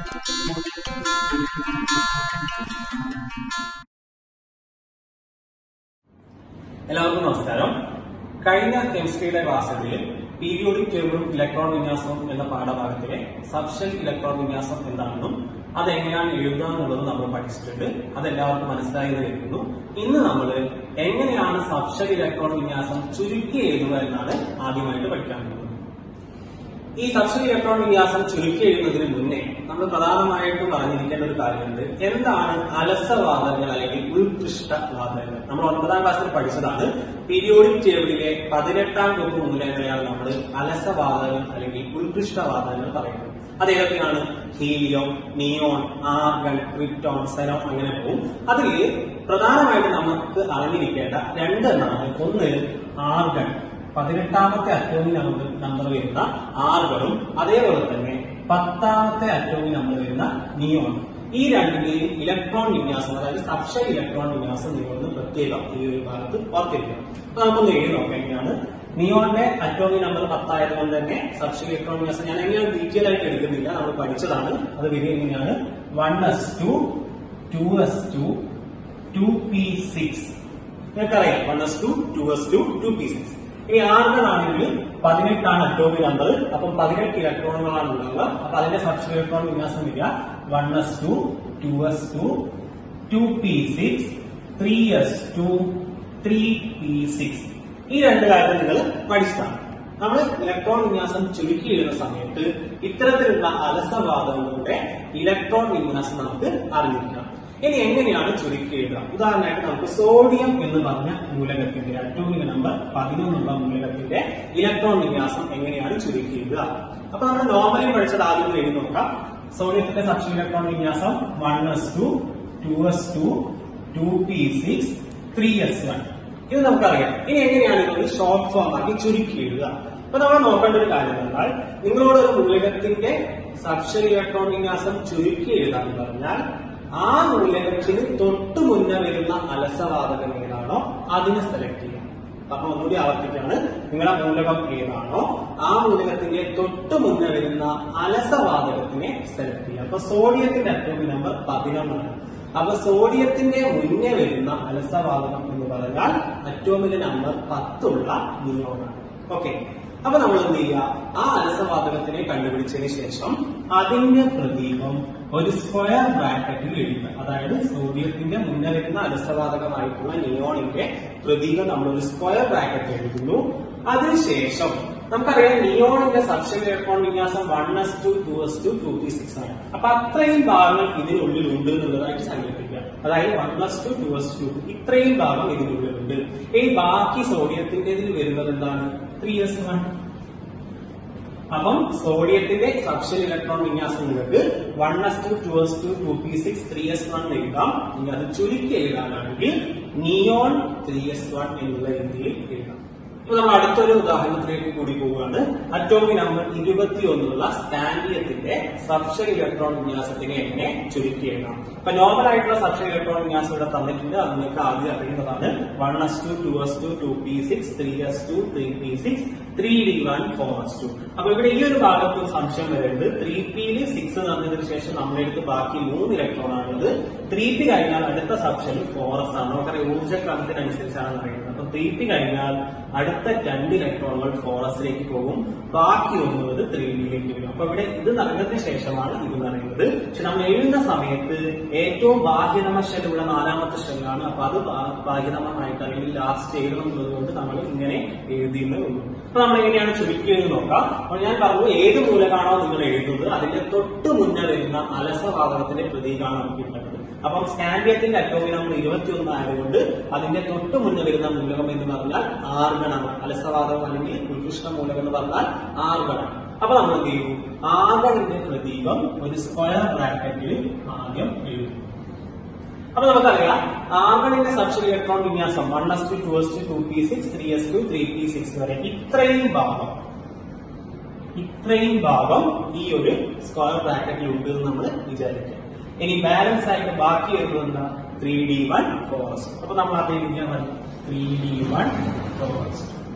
എല്ലാവർക്കും നമസ്കാരം കഴിഞ്ഞ കെമിസ്ട്രിയുടെ ക്ലാസ്സിൽ പീരിയോഡിക് ടേബിളും ഇലക്ട്രോൺ വിന്യാസവും എന്ന പാഠഭാഗത്തിലെ സബ്ഷൽ ഇലക്ട്രോൺ വിന്യാസം എന്താണെന്നും അതെങ്ങനെയാണ് എഴുതുക എന്നുള്ളത് നമ്മൾ പഠിച്ചിട്ടുണ്ട് അതെല്ലാവർക്കും മനസ്സിലായി എന്ന് കരുതുന്നു ഇന്ന് നമ്മൾ എങ്ങനെയാണ് സബ്ഷൽ ഇലക്ട്രോൺ വിന്യാസം ചുരുക്കി എഴുതുക എന്നാണ് ആദ്യമായിട്ട് പഠിക്കാൻ പോകുന്നത് ഈ സബ്സിഡി ഇലക്ട്രോൺ വിന്യാസം ചുരുക്കി എഴുതുന്നതിന് മുന്നേ നമ്മൾ പ്രധാനമായിട്ടും പറഞ്ഞിരിക്കേണ്ട ഒരു കാര്യമുണ്ട് എന്താണ് അലസവാദങ്ങൾ അല്ലെങ്കിൽ ഉത്കൃഷ്ട വാദങ്ങൾ നമ്മൾ ഒൻപതാം ക്ലാസ്സിൽ പഠിച്ചതാണ് പീരിയോഡിക് ടേബിളിലെ പതിനെട്ടാം ഗ്രൂപ്പ് മൂലങ്ങളെയാണ് നമ്മൾ അലസവാദങ്ങൾ അല്ലെങ്കിൽ ഉത്കൃഷ്ടവാദങ്ങൾ പറയുന്നത് അത് ഏതൊക്കെയാണ് helium neon argon krypton xenon അങ്ങനെ പോകും അതിൽ പ്രധാനമായിട്ടും നമുക്ക് അറിഞ്ഞിരിക്കേണ്ട രണ്ടെണ്ണമാണ് ഒന്ന് ആർഗൺ പതിനെട്ടാമത്തെ അറ്റോമിക് നമ്പർ നമ്പർ വരുന്ന ആറുകളും അതേപോലെ തന്നെ പത്താമത്തെ അറ്റോമിക് നമ്പർ വരുന്ന നിയോൺ ഈ രണ്ടിന്റെയും ഇലക്ട്രോൺ വിന്യാസം അതായത് സബ്ഷൻ ഇലക്ട്രോൺ വിന്യാസം നിങ്ങളൊന്ന് പ്രത്യേകം ഈ ഒരു ഭാഗത്ത് ഓർത്തിരിക്കണം അപ്പൊ നമുക്കൊന്ന് എഴുതി നോക്കാം എങ്ങനെയാണ് നിയോണിന്റെ അറ്റോമിക് നമ്പർ പത്തായത് കൊണ്ട് തന്നെ സബ്ഷൻ ഇലക്ട്രോൺ വിന്യാസം ഞാൻ എങ്ങനെ ഡീറ്റെയിൽ ആയിട്ട് എടുക്കുന്നില്ല നമ്മൾ പഠിച്ചതാണ് അത് വരിക എങ്ങനെയാണ് one S two two S two two P six നിങ്ങൾക്കറിയാം one S two two S two two P six ഇനി ആർഗൺ ആണെങ്കിൽ പതിനെട്ടാണ് അറ്റോമിക് നമ്പർ അപ്പം പതിനെട്ട് ഇലക്ട്രോണുകളാണ് ഉണ്ടാവുക അപ്പൊ അതിന്റെ സബ്ഷൻ ഇലക്ട്രോൺ വിന്യാസം വരിക one S two two S two two P six three S two three P six ഈ രണ്ട് കാര്യം നിങ്ങൾ പഠിച്ചതാണ് നമ്മൾ ഇലക്ട്രോൺ വിന്യാസം ചുരുക്കി എഴുതുന്ന സമയത്ത് ഇത്തരത്തിലുള്ള അലസവാദങ്ങളുടെ ഇലക്ട്രോൺ വിന്യാസം നമുക്ക് അറിഞ്ഞിരിക്കണം ഇനി എങ്ങനെയാണ് ചുരുക്കി എഴുതുക ഉദാഹരണമായിട്ട് നമുക്ക് സോഡിയം എന്ന് പറഞ്ഞ മൂലകത്തിന്റെ അറ്റോമിക് നമ്പർ പതിനൊന്നുള്ള മൂലകത്തിന്റെ ഇലക്ട്രോൺ വിന്യാസം എങ്ങനെയാണ് ചുരുക്കി എഴുതുക അപ്പൊ നമ്മൾ നോർമലി പഠിച്ചത് ആദ്യം എഴുതി നോക്കാം സോഡിയത്തിന്റെ സബ്ഷൻ ഇലക്ട്രോൺ വിന്യാസം one S two two S two two P six three S one ഇത് നമുക്കറിയാം ഇനി എങ്ങനെയാണ് ഇതൊരു ഷോർട്ട് ഫോം ആക്കി ചുരുക്കി എഴുതുക അപ്പൊ നമ്മൾ നോക്കേണ്ട ഒരു കാര്യം എന്നാൽ നിങ്ങളോട് ഒരു മൂലകത്തിന്റെ സബ്ഷൻ ഇലക്ട്രോൺ വിന്യാസം ചുരുക്കി എഴുതാന്ന് പറഞ്ഞാൽ ആ മൂലകത്തിന് തൊട്ടു മുന്നേ വരുന്ന അലസവാതകം ഏതാണോ അതിനെ സെലക്ട് ചെയ്യാം അപ്പൊ ഒന്നുകൂടി ആവർത്തിക്കാണ് നിങ്ങളുടെ മൂലകം ഏതാണോ ആ മൂലകത്തിന്റെ തൊട്ടു മുന്നേ വരുന്ന അലസവാതകത്തിനെ സെലക്ട് ചെയ്യാം അപ്പൊ സോഡിയത്തിന്റെ അറ്റോമിക് നമ്പർ പതിനൊന്നാണ് അപ്പൊ സോഡിയത്തിന്റെ മുന്നേ വരുന്ന അലസവാതകം എന്ന് പറഞ്ഞാൽ അറ്റോമിക് നമ്പർ പത്തുള്ള നിയോണാണ് ഓക്കെ അപ്പൊ നമ്മൾ എന്ത് ചെയ്യുക ആ അലസവാതകത്തിനെ കണ്ടുപിടിച്ചതിന് ശേഷം അതിന്റെ പ്രതീകം ഒരു സ്ക്വയർ ബ്രാക്കറ്റിൽ എഴുതുക അതായത് സോഡിയത്തിന്റെ മുന്നേ വരുന്ന അലസവാതകമായിട്ടുള്ള നിയോണിന്റെ പ്രതീകം നമ്മൾ ഒരു സ്ക്വയർ ബ്രാക്കറ്റ് എഴുതുന്നു അതിനുശേഷം നമുക്കറിയാം നിയോണിന്റെ സബ്ഷൻ ഇലക്ട്രോൺ വിന്യാസം one S two two S two two P six ആണ് അപ്പൊ അത്രയും ഭാഗങ്ങൾ ഇതിനുള്ളിൽ ഉണ്ട് എന്നുള്ളതായിട്ട് സങ്കല്പിക്കുക അതായത് one S two two S two ഇത്രയും ഭാഗം ഇതിനുള്ളിലുണ്ട് ഈ ബാക്കി സോഡിയത്തിന്റെ ഇതിൽ വരുന്നത് എന്താണ് ത്രീ എസ് വൺ അപ്പം സോഡിയത്തിന്റെ സബ്ഷൻ ഇലക്ട്രോൺ വിന്യാസം നിങ്ങൾക്ക് one S two two S two two P six three S one എഴുതാം ഇനി അത് ചുരുക്കി എഴുതാനാണെങ്കിൽ നിയോൺ ത്രീ എസ് വൺ എന്നുള്ള രീതിയിൽ എഴുതാം ഇപ്പൊ നമ്മൾ അടുത്തൊരു ഉദാഹരണത്തിലേക്ക് കൂടി പോവുകയാണ് അറ്റോമിക് നമ്പർ ഇരുപത്തി ഒന്നുള്ള സ്റ്റാൻഡിയത്തിന്റെ സബ്ഷൻ ഇലക്ട്രോൺ വിന്യാസത്തിനെ എങ്ങനെ ചുരുക്കി എഴുതാം അപ്പൊ നോർമൽ ആയിട്ടുള്ള സബ്ഷൻ ഇലക്ട്രോൺ വിന്യാസം ഇവിടെ തന്നിട്ടുണ്ട് അത് നിങ്ങൾക്ക് ആദ്യം അറിയുന്നതാണ് one S two two S two two P six three S two three P six three D one four S two അപ്പൊ ഇവിടെ ഈ ഒരു ഭാഗത്ത് ഒരു സംശയം വരുന്നത് ത്രീ പിയിൽ സിക്സ് തന്നതിന് ശേഷം നമ്മളെടുത്ത് ബാക്കി മൂന്ന് ഇലക്ട്രോൺ ആണുള്ളത് ത്രീ പി കഴിഞ്ഞാൽ അടുത്ത സബ്ഷനിൽ ഫോർ എസ് ആണ് നമുക്കറിയാം ഊർജ്ജക്രമത്തിനനുസരിച്ചാണ് പറയുന്നത് അപ്പൊ ത്രീ പി കഴിഞ്ഞാൽ അടുത്ത രണ്ട് ഇലക്ട്രോണുകൾ ഫോറസിലേക്ക് പോകും ബാക്കി ഒന്നുള്ളത് ത്രീ ഡിയിലേക്ക് വരും അപ്പൊ ഇവിടെ ഇത് നടന്നതിന് ശേഷമാണ് ഇത് നടക്കുന്നത് പക്ഷെ നമ്മൾ എഴുതുന്ന സമയത്ത് ഏറ്റവും ബാഹ്യതമ ഷെല്ലുള്ള നാലാമത്തെ ഷെല്ലാണ് അപ്പൊ അത് ബാ- ബാഹ്യതമമായിട്ട് അല്ലെങ്കിൽ ലാസ്റ്റ് എഴുതണം എന്നുള്ളതുകൊണ്ട് നമ്മൾ ഇങ്ങനെ എഴുതിയെന്ന് ഉള്ളൂ അപ്പൊ നമ്മൾ എങ്ങനെയാണ് ചുരുക്കി എന്ന് നോക്കാം അപ്പോൾ ഞാൻ പറഞ്ഞു ഏത് മൂലകാണോ നിങ്ങൾ എഴുതുന്നത് അതിന്റെ തൊട്ട് മുന്നേ വരുന്ന അലസവാതകത്തിന്റെ പ്രതീകമാണ് നമുക്ക് കിട്ടുന്നത് അപ്പം സ്കാൻഡിയത്തിന്റെ അറ്റോമിക് നമ്പർ ഇരുപത്തിയൊന്ന് ആയതുകൊണ്ട് അതിന്റെ തൊട്ട് മുന്നേ വരുന്ന മൂലകം എന്ന് പറഞ്ഞാൽ ആർഗണമാണ് അലസവാതകം അല്ലെങ്കിൽ ഉത്കൃഷ്ട മൂലകം എന്ന് പറഞ്ഞാൽ ആർഗണമാണ് അപ്പൊ നമ്മൾ എന്ത് ചെയ്യും ആർഗണിന്റെ പ്രതീകം ഒരു സ്ക്വയർ ബ്രാക്കറ്റിൽ ആദ്യം എഴുതും അപ്പൊ നമുക്കറിയാം ആർഗണിന്റെ സബ്ഷൻ ഇലക്ട്രോൺ വിന്യാസം one S two two S two two P six three S two three P six വരെ ഇത്രയും ഭാഗം ഇത്രയും ഭാഗം ഈ ഒരു സ്ക്വയർ ബ്രാക്കറ്റിൽ ഉണ്ട് എന്ന് നമ്മൾ വിചാരിക്കാം ഇനി ബാലൻസ് ആയിട്ട് ബാക്കി വരുന്നത് എന്താ ത്രീ ഡി വൺ ഫോറസ്റ്റ് അപ്പൊ നമ്മൾ അതേ വിദ്യ മതി ത്രീ ഡി വൺ ഫോറസ്റ്റ്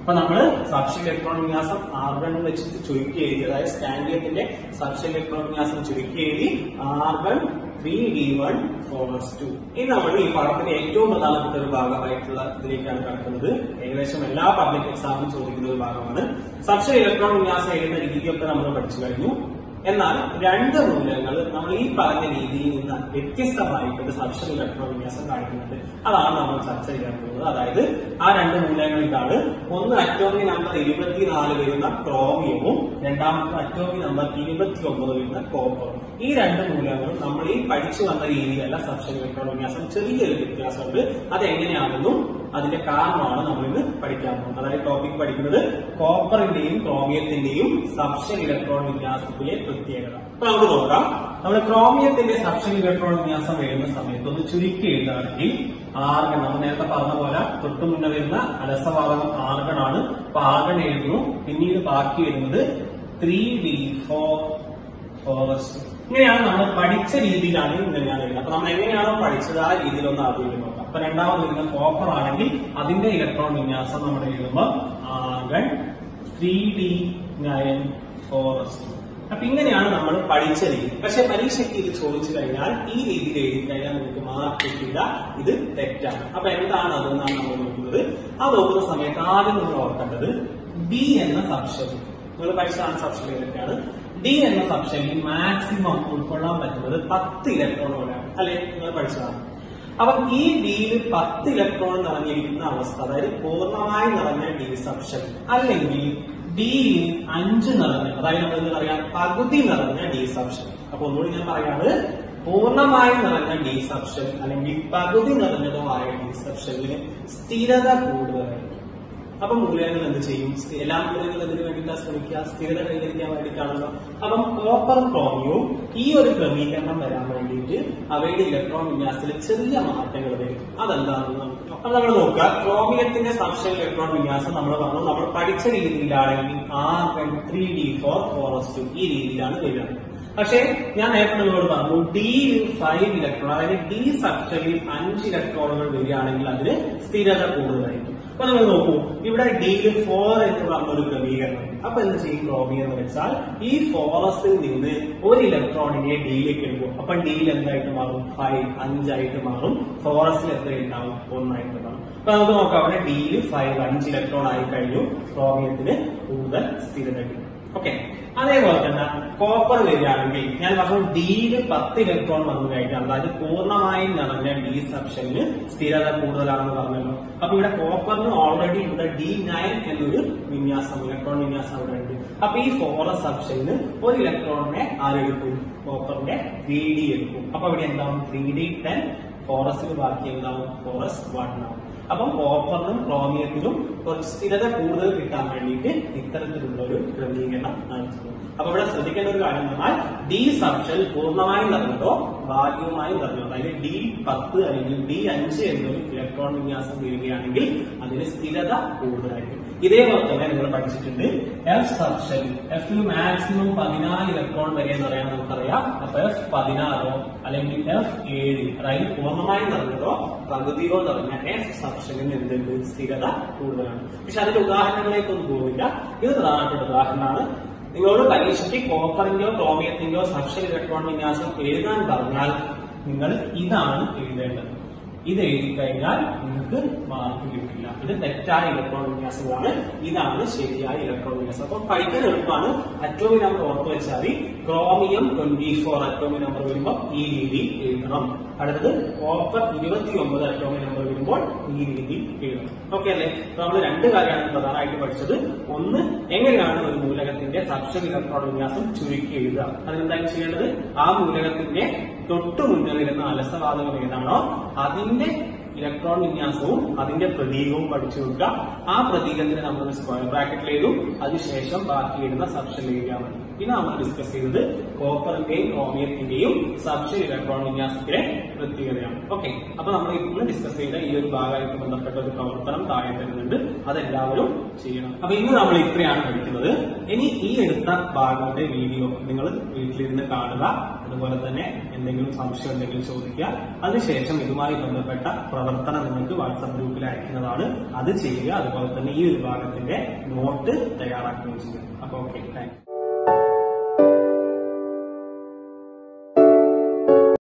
അപ്പൊ നമ്മള് സബ്ഷൻ ഇലക്ട്രോൺ വിന്യാസം ആർഗൺ വെച്ചിട്ട് ചുരുക്കി എഴുതി അതായത് സ്റ്റാൻഡിയത്തിന്റെ സബ്ഷൻ ഇലക്ട്രോൺ വിന്യാസം ചുരുക്കി എഴുതി argon three D one four S two ഇനി നമ്മൾ ഈ പാഠത്തിന്റെ ഏറ്റവും പ്രധാനപ്പെട്ട ഒരു ഭാഗമായിട്ടുള്ള ഇതിലേക്കാണ് കടക്കുന്നത് ഏകദേശം എല്ലാ പബ്ലിക് എക്സാമിനും ചോദിക്കുന്ന ഒരു ഭാഗമാണ് സബ്ഷൻ ഇലക്ട്രോൺ വിന്യാസം എഴുതുന്ന രീതിയൊക്കെ നമ്മൾ പഠിച്ചു കഴിഞ്ഞു എന്നാൽ രണ്ട് മൂലകങ്ങൾ നമ്മൾ ഈ പറഞ്ഞ രീതിയിൽ നിന്ന് വ്യത്യസ്തമായിട്ട് ഒരു സബ്ഷൻ ഇലക്ട്രോൺ വിന്യാസം കാണിക്കുന്നുണ്ട് അതാണ് നമ്മൾ ചർച്ച ചെയ്യാൻ പോകുന്നത് അതായത് ആ രണ്ട് മൂലകങ്ങൾ ഇതാണ് ഒന്ന് അറ്റോമി നമ്പർ ഇരുപത്തിനാല് വരുന്ന ക്രോമിയവും രണ്ടാമത്തെ അറ്റോമി നമ്പർ ഇരുപത്തി ഒമ്പത് വരുന്ന കോപ്പറും ഈ രണ്ട് മൂലകങ്ങളും നമ്മൾ ഈ പഠിച്ചു വന്ന രീതിയിലല്ല സബ്ഷൻ ഇലക്ട്രോൺ വിന്യാസം ചെറിയൊരു വ്യത്യാസമുണ്ട് അതെങ്ങനെയാണെന്നും അതിന്റെ കാരണമാണ് നമ്മൾ ഇന്ന് പഠിക്കാൻ പോകുന്നത് അതായത് ടോപ്പിക് പഠിക്കുന്നത് കോപ്പറിന്റെയും ക്രോമിയത്തിന്റെയും സബ്ഷൻ ഇലക്ട്രോൺ വിന്യാസത്തിലെ പ്രത്യേകത അപ്പൊ നമുക്ക് നോക്കാം നമ്മൾ ക്രോമിയത്തിന്റെ സബ്ഷൻ ഇലക്ട്രോൺ വിന്യാസം എഴുതുന്ന സമയത്ത് ഒന്ന് ചുരുക്കി എഴുതുകയാണെങ്കിൽ ആർഗൺ നമ്മൾ നേരത്തെ പറഞ്ഞ പോലെ തൊട്ടു മുന്നേ വരുന്ന അലസവാതകം ആർഗൺ ആണ് അപ്പൊ ആർഗൺ എഴുതുന്നു പിന്നീട് ബാക്കി വരുന്നത് ത്രീ ഡി ഫോർ ഫോറസ്റ്റ് ഇങ്ങനെയാണ് നമ്മൾ പഠിച്ച രീതിയിലാണ് ഇങ്ങനെയാണ് എഴുതുന്നത് അപ്പൊ നമ്മൾ എങ്ങനെയാണോ പഠിച്ചത് ആ രീതിയിലൊന്ന് ആദ്യം നോക്കാം അപ്പൊ രണ്ടാമത് വരുന്ന കോപ്പർ ആണെങ്കിൽ അതിന്റെ ഇലക്ട്രോൺ വിന്യാസം നമ്മൾ എഴുതുമ്പോൾ argon three D nine four S അപ്പൊ ഇങ്ങനെയാണ് നമ്മൾ പഠിച്ച രീതി പക്ഷെ പരീക്ഷയ്ക്ക് ഇത് ചോദിച്ചു കഴിഞ്ഞാൽ ഈ രീതിയിൽ എഴുതി കഴിഞ്ഞാൽ നമുക്ക് മാർക്ക് കിട്ടില്ല ഇത് തെറ്റാണ് അപ്പൊ എന്താണ് അതെന്നാണ് നമ്മൾ നോക്കുന്നത് ആ നോക്കുന്ന സമയത്ത് ആദ്യം നമ്മൾ ഓർക്കേണ്ടത് ഡി എന്ന സബ്ഷെൽ നിങ്ങൾ പഠിച്ചതാണ് സബ്ഷെൽ ഏതൊക്കെയാണ് ഡി എന്ന സബ്ഷെല്ലിൽ മാക്സിമം ഉൾക്കൊള്ളാൻ പറ്റുന്നത് പത്ത് ഇലക്ട്രോണുകളാണ് അല്ലെ നിങ്ങൾ പഠിച്ചതാണ് അപ്പൊ ഈ ഡിയിൽ പത്ത് ഇലക്ട്രോൺ നിറഞ്ഞിരിക്കുന്ന അവസ്ഥ അതായത് പൂർണ്ണമായി നിറഞ്ഞ ഡി സബ്ഷൻ അല്ലെങ്കിൽ ഡിയിൽ അഞ്ച് നിറഞ്ഞ അതായത് നമ്മൾ എന്താ പറയാ പകുതി നിറഞ്ഞ ഡി സബ്ഷൻ അപ്പൊ ഒന്നുകൂടി ഞാൻ പറയാണ് പൂർണ്ണമായി നിറഞ്ഞ ഡി സബ്ഷൻ അല്ലെങ്കിൽ പകുതി നിറഞ്ഞതോ ആയ ഡി സബ്ഷനിൽ സ്ഥിരത കൂടുതലായിരിക്കും അപ്പൊ മൂലകങ്ങൾ എന്ത് ചെയ്യും സ്ഥി- എല്ലാ മൂലകങ്ങളും എന്തിനു വേണ്ടിയിട്ടാണ് ശ്രമിക്കുക സ്ഥിരത കൈവരിക്കാൻ വേണ്ടിയിട്ടാണല്ലോ അപ്പം കോപ്പറും ക്രോമിയവും ഈ ഒരു ക്രമീകരണം വരാൻ വേണ്ടിയിട്ട് അവയുടെ ഇലക്ട്രോൺ വിന്യാസത്തിൽ ചെറിയ മാറ്റങ്ങൾ വരും അതെന്താണെന്ന് നമുക്ക് നോക്കാം. അപ്പൊ നമ്മൾ നോക്കുക ക്രോമിയത്തിന്റെ സബ്ഷൻ ഇലക്ട്രോൺ വിന്യാസം നമ്മൾ പറഞ്ഞു നമ്മൾ പഠിച്ച രീതിയിലാണെങ്കിൽ R three D four four S two ഈ രീതിയിലാണ് വരുന്നത് പക്ഷേ ഞാൻ നേരത്തെ നിങ്ങളോട് പറഞ്ഞു ഡിയിൽ ഫൈവ് ഇലക്ട്രോൺ അതായത് ഡി സബ്ഷനിൽ അഞ്ച് ഇലക്ട്രോണുകൾ വരികയാണെങ്കിൽ അതിന് സ്ഥിരത കൂടുതലായിരിക്കും അപ്പൊ നിങ്ങൾ നോക്കൂ ഇവിടെ ഡിയിൽ ഫോർ എന്ന് പറഞ്ഞ ഒരു ക്രമീകരണം അപ്പൊ എന്ത് ചെയ്യും ക്രോമിയം എന്ന് വെച്ചാൽ ഈ ഫോറസിൽ നിന്ന് ഒരു ഇലക്ട്രോണിനെ ഡിയിലേക്ക് എടുക്കും അപ്പൊ ഡിയിൽ എന്തായിട്ട് മാറും ഫൈവ് അഞ്ചായിട്ട് മാറും ഫോറസിൽ എത്ര ഉണ്ടാവും ഒന്നായിട്ട് മാറും അപ്പൊ നമുക്ക് നോക്കാം അവിടെ ഡിയിൽ ഫൈവ് അഞ്ച് ഇലക്ട്രോൺ ആയി കഴിഞ്ഞു ക്രോമിയത്തിന് കൂടുതൽ സ്ഥിരത കിട്ടും ഓക്കെ അതേപോലെ തന്നെ കോപ്പർ വരികയാണെങ്കിൽ ഞാൻ പറഞ്ഞു ഡിയിൽ പത്ത് ഇലക്ട്രോൺ വന്നു കഴിഞ്ഞാൽ അതായത് പൂർണ്ണമായും നിറഞ്ഞ ഡി സബ്ഷനിന് സ്ഥിരത കൂടുതലാണെന്ന് പറഞ്ഞല്ലോ അപ്പൊ ഇവിടെ കോപ്പറിന് ഓൾറെഡി ഇവിടെ ഡി നയൻ എന്നൊരു വിന്യാസം ഇലക്ട്രോൺ വിന്യാസം അവിടെ ഉണ്ട് അപ്പൊ ഈ ഫോറസ് സബ്ഷനിന് ഒരു ഇലക്ട്രോണിനെ ആരെടുക്കും കോപ്പറിന്റെ ത്രീ ഡി എടുക്കും അപ്പൊ ഇവിടെ എന്താവും ത്രീ ഡി ടെൻ ഫോറസിന് ബാക്കി എന്താവും ഫോറസ് വൺ ആവും അപ്പം കോപ്പറിനും ക്രോമിയത്തിനും കുറച്ച് സ്ഥിരത കൂടുതൽ കിട്ടാൻ വേണ്ടിയിട്ട് ഇത്തരത്തിലുള്ള ഒരു ക്രമീകരണം നടത്തുന്നു അപ്പൊ ഇവിടെ ശ്രദ്ധിക്കേണ്ട ഒരു കാര്യം എന്ന് പറഞ്ഞാൽ ഡി സബ്ഷൽ പൂർണ്ണമായും നിറഞ്ഞതോ ഭാഗികമായും നിറഞ്ഞതോ അതായത് ഡി പത്ത് അല്ലെങ്കിൽ ഡി അഞ്ച് എന്നൊരു ഇലക്ട്രോൺ വിന്യാസം വരികയാണെങ്കിൽ അതിന് സ്ഥിരത കൂടുതലായിരിക്കും ഇതേപോലെ തന്നെ നിങ്ങൾ പഠിച്ചിട്ടുണ്ട് എഫ് സബ്ഷൽ എഫിൽ മാക്സിമം പതിനാല് ഇലക്ട്രോൺ വരെ എന്ന് പറയാൻ നമുക്കറിയാം അപ്പൊ എഫ് പതിനാറോ അല്ലെങ്കിൽ എഫ് ഏഴ് അതായത് പൂർണ്ണമായി നിറഞ്ഞതോ പകുതിയോ നിറഞ്ഞ എഫ് സബ്ഷനിൽ എന്തുണ്ട് സ്ഥിരത കൂടുതലാണ് പക്ഷെ അതിന്റെ ഉദാഹരണങ്ങളിലേക്കൊന്നും പോവില്ല ഇത് പ്രധാനപ്പെട്ട ഉദാഹരണമാണ് നിങ്ങളോട് പരീക്ഷയ്ക്ക് കോപ്പറിന്റെയോ ക്രോമിയത്തിന്റെയോ സബ്ഷൻ ഇലക്ട്രോൺ വിന്യാസം എഴുതാൻ പറഞ്ഞാൽ നിങ്ങൾ ഇതാണ് എഴുതേണ്ടത് ഇത് എഴുതി കഴിഞ്ഞാൽ നിങ്ങൾക്ക് മാർക്ക് കിട്ടില്ല ഇത് തെറ്റായ ഇലക്ട്രോൺ വിന്യാസങ്ങളാണ് ഇതാണ് ശരിയായ ഇലക്ട്രോൺ വിന്യാസം അപ്പൊ പഠിക്കാൻ എളുപ്പമാണ് അറ്റോമി നമ്പർ ഓർത്ത് വെച്ചാൽ മതി chromium twenty four atomic number വരുമ്പോൾ ഈ രീതിയിൽ എഴുതണം അടുത്തത് കോപ്പർ ഇരുപത്തി ഒമ്പത് അറ്റോമി നമ്പർ വരുമ്പോൾ ഈ രീതിയിൽ എഴുതണം ഓക്കെ അല്ലേ അപ്പൊ നമ്മൾ രണ്ട് കാര്യമാണ് പ്രധാനമായിട്ട് പഠിച്ചത് ഒന്ന് എങ്ങനെയാണ് ഒരു മൂലകത്തിന്റെ സബ്ഷൻ ഇലക്ട്രോൺ വിന്യാസം ചുരുക്കി എഴുതുക അതിനെന്തായാലും ചെയ്യേണ്ടത് ആ മൂലകത്തിന്റെ തൊട്ടു മുന്നിൽ വരുന്ന അലസവാതകം ഏതാണോ അതിന്റെ ഇലക്ട്രോൺ വിന്യാസവും അതിന്റെ പ്രതീകവും പഠിച്ചു വെക്കുക ആ പ്രതീകത്തിന് നമ്മൾ സ്ക്വയർ ബ്രാക്കറ്റിൽ എഴുതും അതിനുശേഷം ബാക്കി വരുന്ന സബ്ഷൻ എഴുതിയാൽ മതി പിന്നെ നമ്മൾ ഡിസ്കസ് ചെയ്തത് കോപ്പറിന്റെയും ക്രോമിയത്തിന്റെയും സബ്ഷൽ ഇലക്ട്രോൺ വിന്യാസത്തിലെ പ്രത്യേകതയാണ് ഓക്കെ അപ്പൊ നമ്മൾ ഇന്ന് ഡിസ്കസ് ചെയ്ത ഈ ഒരു ഭാഗമായിട്ട് ബന്ധപ്പെട്ട ഒരു പ്രവർത്തനം താഴെ തരുന്നുണ്ട് അതെല്ലാവരും ചെയ്യണം അപ്പൊ ഇന്ന് നമ്മൾ ഇത്രയാണ് പഠിക്കുന്നത് ഇനി ഈ എടുത്ത ഭാഗങ്ങളുടെ വീഡിയോ നിങ്ങൾ വീട്ടിലിരുന്ന് കാണുക അതുപോലെ തന്നെ എന്തെങ്കിലും സംശയം എന്തെങ്കിലും ചോദിക്കുക അതിനുശേഷം ഇതുമായി ബന്ധപ്പെട്ട പ്രവർത്തനം നിങ്ങൾക്ക് വാട്സാപ്പ് ഗ്രൂപ്പിൽ അയക്കുന്നതാണ് അത് ചെയ്യുക അതുപോലെ തന്നെ ഈ ഒരു ഭാഗത്തിന്റെ നോട്ട് തയ്യാറാക്കുകയും ചെയ്യുക അപ്പൊ ഓക്കെ താങ്ക്